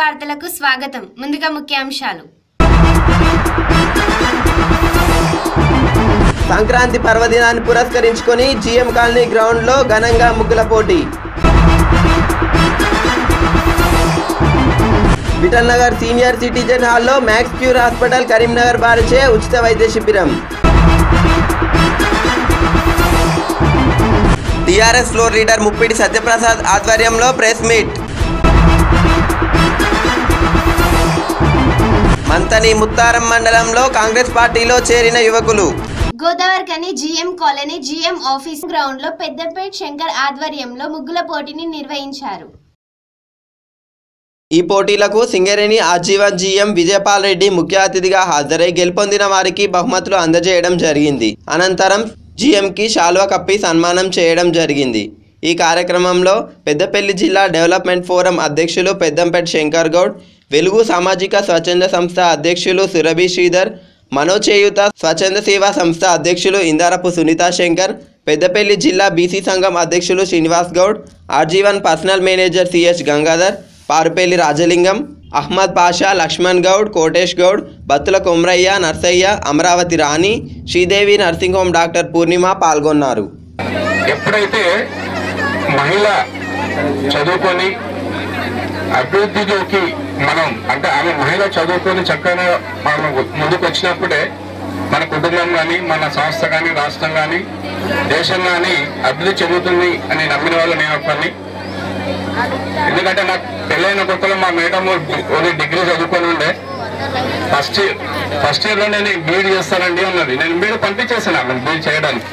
వార్తలకు స్వాగతం ముందుగా ముఖ్యాంశాలు సంక్రాంతి పర్వదినాన్ని పురస్కరించుకొని జిఎం కాలనీ గ్రౌండ్లో ఘనంగా ముగ్గుల పోటీ విఠల్ నగర్ సీనియర్ సిటిజన్ హాల్లో మ్యాక్స్ క్యూర్ హాస్పిటల్ కరీంనగర్ బారిచే ఉచిత వైద్య శిబిరం TRS floor leader Muppidi Satyaprasad ఆధ్వర్యంలో ప్రెస్ మీట్ మంతని ముత్తారం మండలంలో కాంగ్రెస్ పార్టీలో చేరిన యువకులు Godavarikhani GM colony GM office ground లో పెద్దపేట్ శంకర్ ఆధ్వర్యంలో ముగ్గుల పోటీని నిర్వహించారు ఈ పోటీలకు సింగరేణి ఆజీవన్ జీఎం విజయపాల్ రెడ్డి ముఖ్య అతిథిగా హాజరై గెలుపొందిన వారికి బహుమతులు అందజేయడం జరిగింది అనంతరం జీఎంకి శాల్వా కప్పి సన్మానం చేయడం జరిగింది ఈ కార్యక్రమంలో పెద్దపల్లి జిల్లా డెవలప్మెంట్ ఫోరం అధ్యక్షులు పెద్దంపేట శంకర్ గౌడ్ వెలుగు సామాజిక స్వచ్ఛంద సంస్థ అధ్యక్షులు సురభి శ్రీధర్ మనోచేయుత స్వచ్ఛంద సేవా సంస్థ అధ్యక్షులు ఇందారపు సునీతా శంకర్ పెద్దపల్లి జిల్లా బీసీ సంఘం అధ్యక్షులు శ్రీనివాస్ గౌడ్ ఆర్జీవన్ personal manager CH Gangadhar Parupalli Rajalingam Ahmed Pasha Laxman Goud Kotesh Goud Battula Komraiah Narsaiah Amaravathi Rani Sridevi nursing home doctor Purnima పాల్గొన్నారు ఎప్పుడైతే మహిళ చదువుకొని అభివృద్ధిలోకి మనం అంటే ఆమె మహిళ చదువుకొని చక్కగా మనం ముందుకు వచ్చినప్పుడే మన కుటుంబం కానీ మన సంస్థ కానీ రాష్ట్రం కానీ దేశం కానీ అభివృద్ధి చెందుతుంది అని నమ్మిన వాళ్ళు నేను ఒక్కరిని ఎందుకంటే నాకు పెళ్ళైన కొత్తలో మా మేడం ఓన్లీ డిగ్రీ చదువుకొని ఉండే ఫస్ట్ ఇయర్ ఫస్ట్ ఇయర్ లో నేను బీఈడ్ చేస్తానండి అన్నది నేను బీఈడ్ పంపించేసాను ఆమెను బీఈడ్ చేయడానికి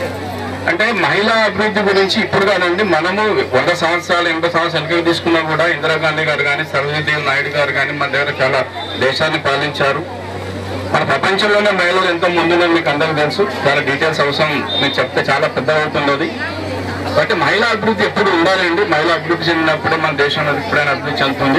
అంటే మహిళా అభివృద్ధి గురించి ఇప్పుడు కాదండి మనము వంద సంవత్సరాలు ఎనభై సంవత్సరాలు వెనక్కి తీసుకున్నా కూడా ఇందిరాగాంధీ గారు కానీ సరోజినీదేవి నాయుడు గారు కానీ మన దగ్గర చాలా దేశాన్ని పాలించారు మన ప్రపంచంలోనే మహిళలు ఎంతో ముందుందని మీకు అందరికీ తెలుసు చాలా డీటెయిల్స్ అవసరం మీకు చెప్తే చాలా పెద్ద అవుతుంది కాబట్టి మహిళా అభివృద్ధి ఎప్పుడు ఉండాలండి మహిళా అభివృద్ధి చెందినప్పుడే మన దేశం ఎప్పుడైనా అభివృద్ధి చెందుతుంది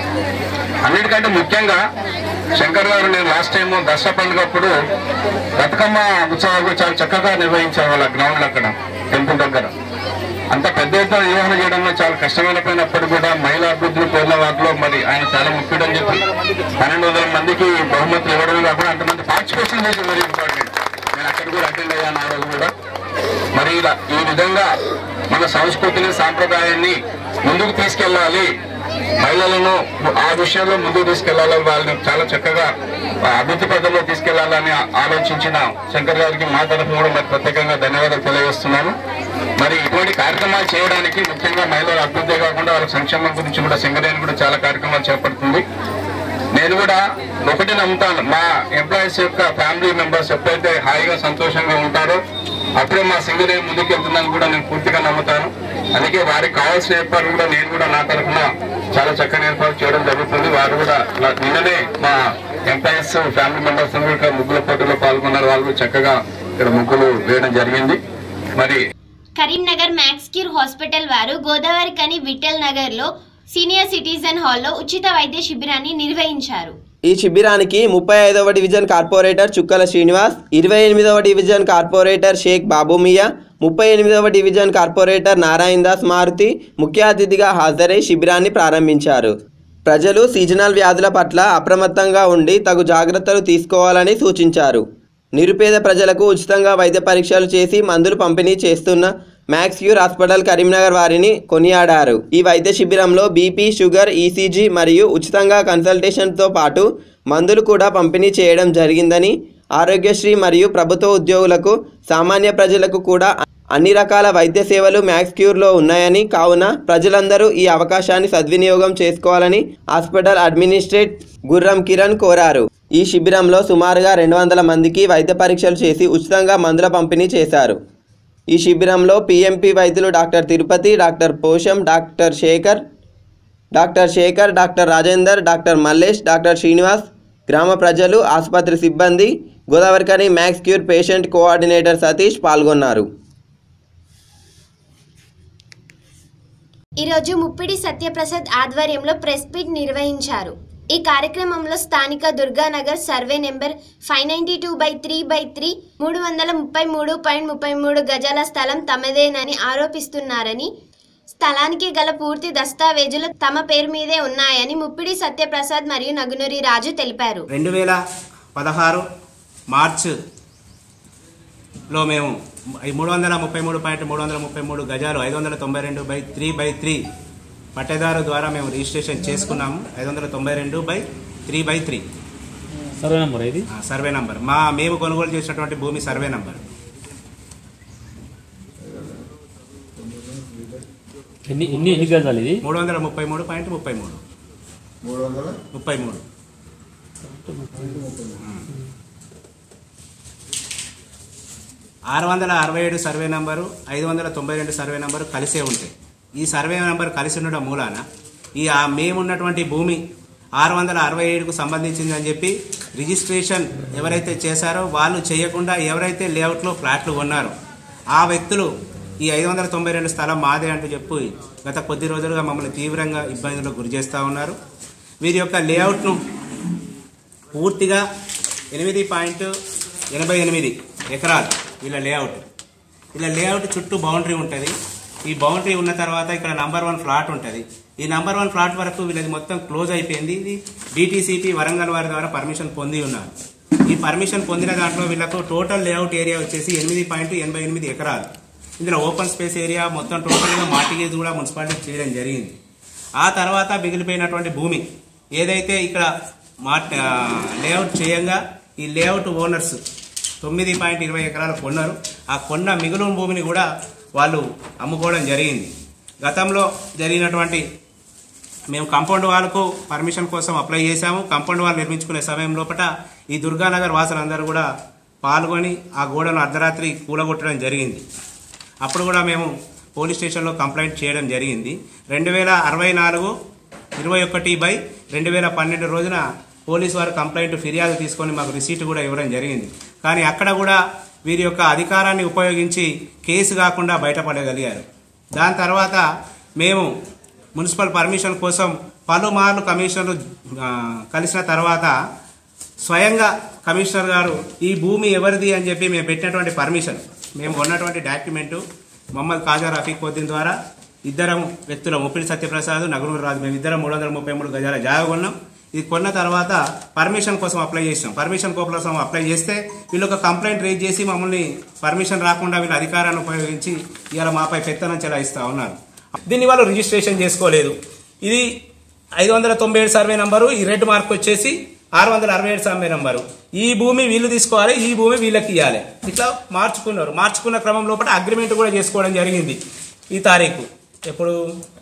అన్నిటికంటే ముఖ్యంగా శంకర్ గారు నేను లాస్ట్ టైం దసరా పండుగప్పుడు బతుకమ్మ ఉత్సవాలు చాలా చక్కగా నిర్వహించారు వాళ్ళ గ్రౌండ్ అక్కడ టెంపుల్ దగ్గర అంత పెద్ద ఎత్తున నిర్వహణ చేయడంలో చాలా కష్టమైన పోయినప్పుడు కూడా మహిళా అభివృద్ధిని కోరిన వాటిలో మరి ఆయన చాలా ముఖ్యుడని చెప్పి పన్నెండు వందల మందికి బహుమతులు ఇవ్వడం కాకుండా అంతమంది పార్టిసిపేషన్ చేసి వెరీ ఇంపార్టెంట్ నేను అక్కడ కూడా అటెండ్ అయ్యాను ఆ రోజు కూడా మరి ఇలా ఈ విధంగా మన సంస్కృతిని సాంప్రదాయాన్ని ముందుకు తీసుకెళ్ళాలి మహిళలను ఆ విషయంలో ముందుకు తీసుకెళ్లాలని వాళ్ళని చాలా చక్కగా ఆ, అభివృద్ధి పథంలో తీసుకెళ్లాలని ఆలోచించిన శంకర్ గారికి మా తరఫున కూడా మరి ప్రత్యేకంగా ధన్యవాదాలు తెలియజేస్తున్నాను మరి ఇటువంటి కార్యక్రమాలు చేయడానికి ముఖ్యంగా మహిళల అభివృద్ధి కాకుండా వాళ్ళ సంక్షేమం గురించి కూడా సింగరేణి కూడా చాలా కార్యక్రమాలు చేపడుతుంది నేను కూడా ఒకటి నమ్ముతాను మా ఎంప్లాయీస్ యొక్క ఫ్యామిలీ మెంబర్స్ ఎప్పుడైతే హాయిగా సంతోషంగా ఉంటారో అప్పుడే మా సింగరే ముందుకు వెళ్తుందని కూడా నేను పూర్తిగా నమ్ముతాను అందుకే వారికి కావాల్సిన ఏర్పాట్లు కూడా నేను కూడా నా తరఫున చాలా చక్కని ఏర్పాటు చేయడం జరుగుతుంది వారు కూడా నా- నిన్ననే మా ఎంప్లాయీస్ ఫ్యామిలీ మెంబర్స్ కూడా ముగ్గుల పోటీలో పాల్గొన్నారు వాళ్ళు కూడా చక్కగా ఇక్కడ ముగ్గులు వేయడం జరిగింది మరి కరీంనగర్ మ్యాక్స్ క్యూర్ హాస్పిటల్ వారు గోదావరి కని విఠల్ నగర్ లో సీనియర్ సిటిజన్ హాల్లో ఉచిత వైద్య శిబిరాన్ని నిర్వహించారు ఈ శిబిరానికి ముప్పై ఐదవ డివిజన్ కార్పొరేటర్ చుక్కల శ్రీనివాస్ ఇరవై ఎనిమిదవ డివిజన్ కార్పొరేటర్ షేక్ బాబుమియా ముప్పై ఎనిమిదవ డివిజన్ కార్పొరేటర్ నారాయణ దాస్ మారుతి ముఖ్య అతిథిగా హాజరై శిబిరాన్ని ప్రారంభించారు ప్రజలు సీజనల్ వ్యాధుల పట్ల అప్రమత్తంగా ఉండి తగు జాగ్రత్తలు తీసుకోవాలని సూచించారు నిరుపేద ప్రజలకు ఉచితంగా వైద్య పరీక్షలు చేసి మందులు పంపిణీ చేస్తున్న మ్యాక్స్ క్యూర్ హాస్పిటల్ కరీంనగర్ వారిని కొనియాడారు ఈ వైద్య శిబిరంలో బీపీ షుగర్ ఈసీజీ మరియు ఉచితంగా కన్సల్టేషన్తో పాటు మందులు కూడా పంపిణీ చేయడం జరిగిందని ఆరోగ్యశ్రీ మరియు ప్రభుత్వ ఉద్యోగులకు సామాన్య ప్రజలకు కూడా అన్ని రకాల వైద్య సేవలు మ్యాక్స్ క్యూర్లో ఉన్నాయని కావున ప్రజలందరూ ఈ అవకాశాన్ని సద్వినియోగం చేసుకోవాలని హాస్పిటల్ అడ్మినిస్ట్రేట్ గుర్రం కిరణ్ కోరారు ఈ శిబిరంలో సుమారుగా రెండు వందల మందికి వైద్య పరీక్షలు చేసి ఉచితంగా మందుల పంపిణీ చేశారు ఈ శిబిరంలో పిఎంపి వైద్యులు doctor Tirupati doctor Posham doctor Shekar doctor Shekar doctor Rajender doctor Mallesh doctor Srinivas గ్రామ ప్రజలు ఆసుపత్రి సిబ్బంది Godavarikhani Max Cure patient coordinator Satish పాల్గొన్నారు ఈరోజు ముప్పిడి సత్యప్రసాద్ ఆధ్వర్యంలో ప్రెస్ మీట్ నిర్వహించారు ఈ కార్యక్రమంలో స్థానిక Durganagar survey number five ninety two by three by three మూడు వందల ముప్పై మూడు పాయింట్ ముప్పై మూడు గజాల స్థలం తమదేనని ఆరోపిస్తున్నారని స్థలానికి గల పూర్తి దస్తావేజులు తమ పేరు మీదే ఉన్నాయని ముప్పిడి సత్యప్రసాద్ మరియు నగునూరి రాజు తెలిపారు రెండు వేల పదహారు మార్చ్ లో మేము ఈ మూడు వందల ముప్పై మూడు పాయింట్ మూడు వందల ముప్పై మూడు గజాలు ఐదు వందల తొంభై రెండు బై త్రీ బై త్రీ పట్టేదారు ద్వారా మేము రిజిస్ట్రేషన్ చేసుకున్నాము ఐదు వందల తొంభై రెండు by three by three survey number ఇది సర్వే నంబర్ మా మేము కొనుగోలు చేసినటువంటి భూమి సర్వే నంబర్ ఎన్ని ఎన్ని ఎన్ని గజాలు ఇది మూడు వందల ముప్పై మూడు పాయింట్ ముప్పై మూడు మూడు వందల ముప్పై మూడు ఆరు వందల అరవై ఏడు సర్వే నంబరు ఐదు వందల తొంభై రెండు సర్వే నంబరు కలిసే ఉంటాయి ఈ సర్వే నంబర్ కలిసి ఉండడం మూలాన ఈ ఆ మేమున్నటువంటి భూమి ఆరు వందల అరవై ఏడుకు సంబంధించింది అని చెప్పి రిజిస్ట్రేషన్ ఎవరైతే చేశారో వాళ్ళు చేయకుండా ఎవరైతే లేఅవుట్లో ఫ్లాట్లు కొన్నారో ఆ వ్యక్తులు ఈ ఐదు వందల తొంభై రెండు స్థలం మాదే అంటూ చెప్పి గత కొద్ది రోజులుగా మమ్మల్ని తీవ్రంగా ఇబ్బందులకు గురి చేస్తూ ఉన్నారు వీరి యొక్క లేఅవుట్ను పూర్తిగా ఎనిమిది పాయింట్ ఎనభై ఎనిమిది ఎకరాలు వీళ్ళ లేఅవుట్ వీళ్ళ లేఅవుట్ చుట్టూ బౌండరీ ఉంటుంది ఈ బౌండరీ ఉన్న తర్వాత ఇక్కడ నంబర్ వన్ ఫ్లాట్ ఉంటుంది ఈ నంబర్ వన్ ఫ్లాట్ వరకు వీళ్ళది మొత్తం క్లోజ్ అయిపోయింది ఇది డిటీసీపీ వరంగల్ వారి ద్వారా పర్మిషన్ పొంది ఉన్నారు ఈ పర్మిషన్ పొందిన దాంట్లో వీళ్ళకు టోటల్ లేఅవుట్ ఏరియా వచ్చేసి ఎనిమిది పాయింట్ ఎనభై ఎనిమిది ఎకరాలు ఇందులో ఓపెన్ స్పేస్ ఏరియా మొత్తం టోటల్గా మార్టిగేజ్ కూడా మున్సిపాలిటీ చేయడం జరిగింది ఆ తర్వాత మిగిలిపోయినటువంటి భూమి ఏదైతే ఇక్కడ మార్ట్ ఆ, లేఅవుట్ చేయంగా ఈ లేఅవుట్ ఓనర్స్ తొమ్మిది పాయింట్ ఇరవై ఎకరాలు కొన్నారు ఆ కొన్న మిగులు భూమిని కూడా వాళ్ళు అమ్ముకోవడం జరిగింది గతంలో జరిగినటువంటి మేము కాంపౌండ్ వాళ్ళకు పర్మిషన్ కోసం అప్లై చేశాము కాంపౌండ్ వాళ్ళు నిర్మించుకునే సమయం లోపల ఈ దుర్గానగర్ వాసులందరూ కూడా పాల్గొని ఆ గోడను అర్ధరాత్రి కూలగొట్టడం జరిగింది అప్పుడు కూడా మేము పోలీస్ స్టేషన్లో కంప్లైంట్ చేయడం జరిగింది రెండు వేల అరవై నాలుగు ఇరవై ఒకటి బై రెండు వేల పన్నెండు రోజున పోలీసు వారు కంప్లైంట్ ఫిర్యాదు తీసుకొని మాకు రిసీట్ కూడా ఇవ్వడం జరిగింది కానీ అక్కడ కూడా వీరి యొక్క అధికారాన్ని ఉపయోగించి కేసు కాకుండా బయటపడగలిగారు దాని తర్వాత మేము మున్సిపల్ పర్మిషన్ కోసం పలుమార్లు కమిషనర్ ఆ, కలిసిన తర్వాత స్వయంగా కమిషనర్ గారు ఈ భూమి ఎవరిది అని చెప్పి మేము పెట్టినటువంటి పర్మిషన్ మేము కొన్నటువంటి డాక్యుమెంటు మొహమ్మద్ కాజా రఫీకుద్దీన్ ద్వారా ఇద్దరం వ్యక్తుల ముప్పిడి సత్యప్రసాద్ నగరూరు రాజు మేము ఇద్దరం మూడు వందల ముప్పై మూడు గజాల జాగా కొన్నాం ఇది కొన్న తర్వాత పర్మిషన్ కోసం అప్లై చేసాం పర్మిషన్ కోసం అప్లై చేస్తే వీళ్ళు ఒక కంప్లైంట్ రేజ్ చేసి మమ్మల్ని పర్మిషన్ రాకుండా వీళ్ళ అధికారాన్ని ఉపయోగించి ఇవాళ మాపై పెత్తనం చెలాయిస్తా ఉన్నారు దీన్ని వాళ్ళు రిజిస్ట్రేషన్ చేసుకోలేదు ఇది ఐదు వందల తొంభై ఏడు సర్వే నంబరు ఈ రెడ్ మార్క్ వచ్చేసి ఆరు వందల అరవై ఏడు సర్వే నంబరు ఈ భూమి వీళ్ళు తీసుకోవాలి ఈ భూమి వీళ్ళకి ఇవ్వాలి ఇట్లా మార్చుకున్నారు మార్చుకున్న క్రమం లోపల అగ్రిమెంట్ కూడా చేసుకోవడం జరిగింది ఈ తారీఖు ఎప్పుడు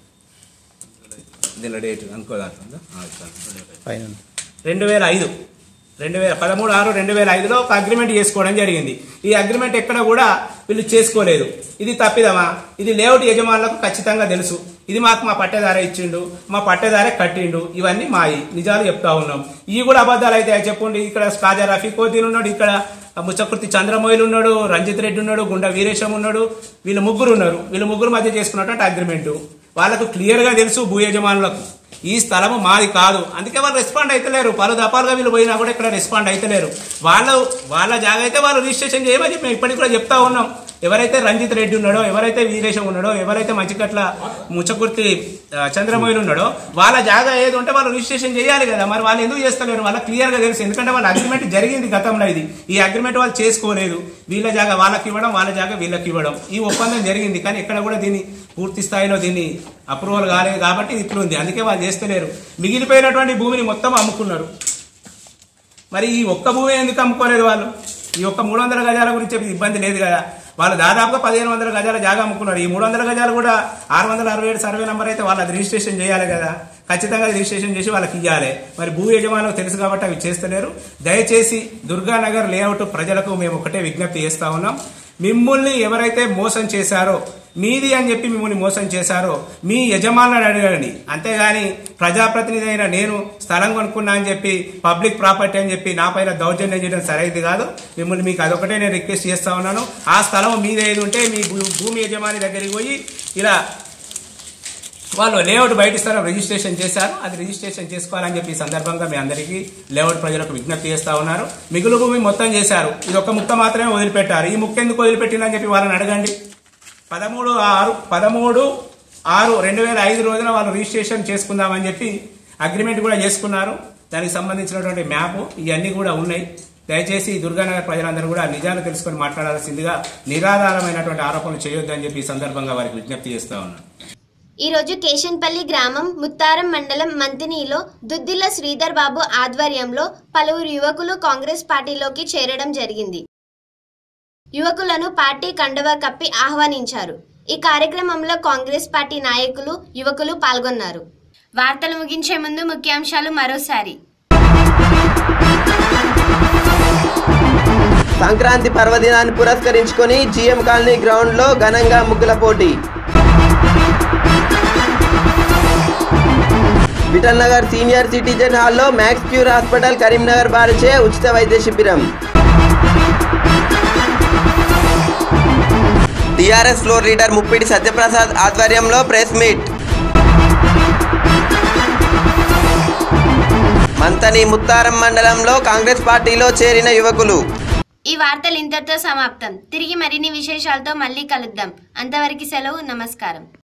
దీనిలో డేట్ అనుకో దాంట్లో ఉందా? ఆ, ఇట్లా. రెండు వేల ఐదు రెండు వేల పదమూడు ఆరు రెండు వేల ఐదులో ఒక అగ్రిమెంట్ చేసుకోవడం జరిగింది ఈ అగ్రిమెంట్ ఎక్కడ కూడా వీళ్ళు చేసుకోలేదు ఇది తప్పిదమా ఇది లేఅవుట్ యజమానులకు ఖచ్చితంగా తెలుసు ఇది మాకు మా పట్టేదారే ఇచ్చిండు మా పట్టేదారే కట్టిండు ఇవన్నీ మాయి నిజాలు చెప్తా ఉన్నాం ఇవి కూడా అబద్ధాలు అయితే చెప్పండి ఇక్కడ కాజా రఫీకోద్దీన్ ఉన్నాడు ఇక్కడ ముచ్చకుర్తి చంద్రమోయిలు ఉన్నాడు రంజిత్ రెడ్డి ఉన్నాడు గుండా వీరేశం ఉన్నాడు వీళ్ళు ముగ్గురు ఉన్నారు వీళ్ళు ముగ్గురు మధ్య చేసుకున్నటువంటి అగ్రిమెంట్ వాళ్ళకు క్లియర్ గా తెలుసు భూ యజమానులకు ఈ స్థలము మాది కాదు అందుకే వాళ్ళు రెస్పాండ్ అయితలేరు పలు దఫాలుగా వీళ్ళు పోయినా కూడా ఇక్కడ రెస్పాండ్ అయితలేరు వాళ్ళు వాళ్ళ జాగా అయితే వాళ్ళు రిజిస్ట్రేషన్ చేయమని చెప్పి మేము ఇప్పటికి కూడా చెప్తా ఉన్నాం ఎవరైతే రంజిత్ రెడ్డి ఉన్నాడో ఎవరైతే వీరేశం ఉన్నాడో ఎవరైతే మంచికట్ల ముచ్చకుర్తి ఆ, చంద్రమోయిలు ఉన్నాడో వాళ్ళ జాగా ఏది ఉంటే వాళ్ళు రిజిస్ట్రేషన్ చేయాలి కదా మరి వాళ్ళు ఎందుకు చేస్తలేరు వాళ్ళకి క్లియర్ గా తెలుసు ఎందుకంటే వాళ్ళ అగ్రిమెంట్ జరిగింది గతంలో ఇది ఈ అగ్రిమెంట్ వాళ్ళు చేసుకోలేదు వీళ్ళ జాగా వాళ్ళకి ఇవ్వడం వాళ్ళ జాగా వీళ్ళకి ఇవ్వడం ఈ ఒప్పందం జరిగింది కానీ ఎక్కడ కూడా దీన్ని పూర్తి స్థాయిలో దీన్ని అప్రూవల్ కాలేదు కాబట్టి ఇది ఇట్లుంది అందుకే వాళ్ళు చేస్తలేరు మిగిలిపోయినటువంటి భూమిని మొత్తం అమ్ముకున్నారు మరి ఈ ఒక్క భూమి ఎందుకు అమ్ముకోలేదు వాళ్ళు ఈ ఒక్క మూడు వందల గజాల గురించి చెప్పి ఇబ్బంది లేదు కదా వాళ్ళు దాదాపుగా పదిహేను వందల గజాల జాగా అమ్ముకున్నారు ఈ మూడు వందల గజాలు కూడా ఆరు వందల అరవై ఏడు సర్వే నెంబర్ అయితే వాళ్ళు అది రిజిస్ట్రేషన్ చేయాలి కదా ఖచ్చితంగా అది రిజిస్ట్రేషన్ చేసి వాళ్ళకి ఇవ్వాలి మరి భూ యజమానులకు తెలుసు కాబట్టి అవి చేస్తలేరు దయచేసి దుర్గానగర్ లేఅవుట్ ప్రజలకు మేము ఒకటే విజ్ఞప్తి చేస్తా ఉన్నాం మిమ్మల్ని ఎవరైతే మోసం చేశారో మీది అని చెప్పి మిమ్మల్ని మోసం చేశారో మీ యజమానులను అడగండి అంతేగాని ప్రజాప్రతినిధి అయిన నేను స్థలం కొనుక్కున్నా అని చెప్పి పబ్లిక్ ప్రాపర్టీ అని చెప్పి నా పైన దౌర్జన్యం చేయడం సరైనది కాదు మిమ్మల్ని మీకు అదొకటే నేను రిక్వెస్ట్ చేస్తా ఉన్నాను ఆ స్థలం మీద ఏది ఉంటే మీ భూ- భూమి యజమాని దగ్గరికి పోయి ఇలా వాళ్ళు లేఅవుట్ బయట స్థలం రిజిస్ట్రేషన్ చేశారు అది రిజిస్ట్రేషన్ చేసుకోవాలని చెప్పి ఈ సందర్భంగా మీ అందరికీ లేఅవుట్ ప్రజలకు విజ్ఞప్తి చేస్తా ఉన్నారు మిగులు భూమి మొత్తం చేశారు ఇది ఒక ముక్క మాత్రమే వదిలిపెట్టారు ఈ ముక్క ఎందుకు వదిలిపెట్టిందని చెప్పి వాళ్ళని అడగండి పదమూడు ఆరు పదమూడు ఆరు రెండు వేల ఐదు రోజున వాళ్ళు రిజిస్ట్రేషన్ చేసుకుందామని చెప్పి అగ్రిమెంట్ కూడా చేసుకున్నారు దానికి సంబంధించినటువంటి మ్యాప్ ఇవన్నీ కూడా ఉన్నాయి దయచేసి దుర్గానగర్ ప్రజలందరూ కూడా నిజాలు తెలుసుకొని మాట్లాడాల్సిందిగా నిరాధారమైనటువంటి ఆరోపణలు చేయొద్దని చెప్పి ఈ సందర్భంగా వారికి విజ్ఞప్తి చేస్తా ఉన్నాను ఈ రోజు కేశన్పల్లి గ్రామం ముత్తారం మండలం మంతినిలో దుద్దిల్ల శ్రీధర్ బాబు ఆధ్వర్యంలో పలువురు యువకులు కాంగ్రెస్ పార్టీలోకి చేరడం జరిగింది యువకులను పార్టీ కండువా కప్పి ఆహ్వానించారు ఈ కార్యక్రమంలో కాంగ్రెస్ పార్టీ నాయకులు యువకులు పాల్గొన్నారు వార్తలు ముగించే ముందు ముఖ్యాంశాలు మరోసారి సంక్రాంతి పర్వదినాన్ని పురస్కరించుకొని జిఎం కాలనీ గ్రౌండ్లో ఘనంగా ముగ్గుల పోటీ విఠల్ నగర్ సీనియర్ సిటిజన్ హాల్లో మ్యాక్స్ క్యూర్ హాస్పిటల్ కరీంనగర్ వారిచే ఉచిత వైద్య శిబిరం TRS floor leader Muppidi Satyaprasad ఆధ్వర్యంలో ప్రెస్ మీట్ మంతని ముత్తారం మండలంలో కాంగ్రెస్ పార్టీలో చేరిన యువకులు ఈ వార్తలు ఇంతటితో సమాప్తం తిరిగి మరిన్ని విశేషాలతో మళ్ళీ కలుద్దాం అంతవరకు సెలవు నమస్కారం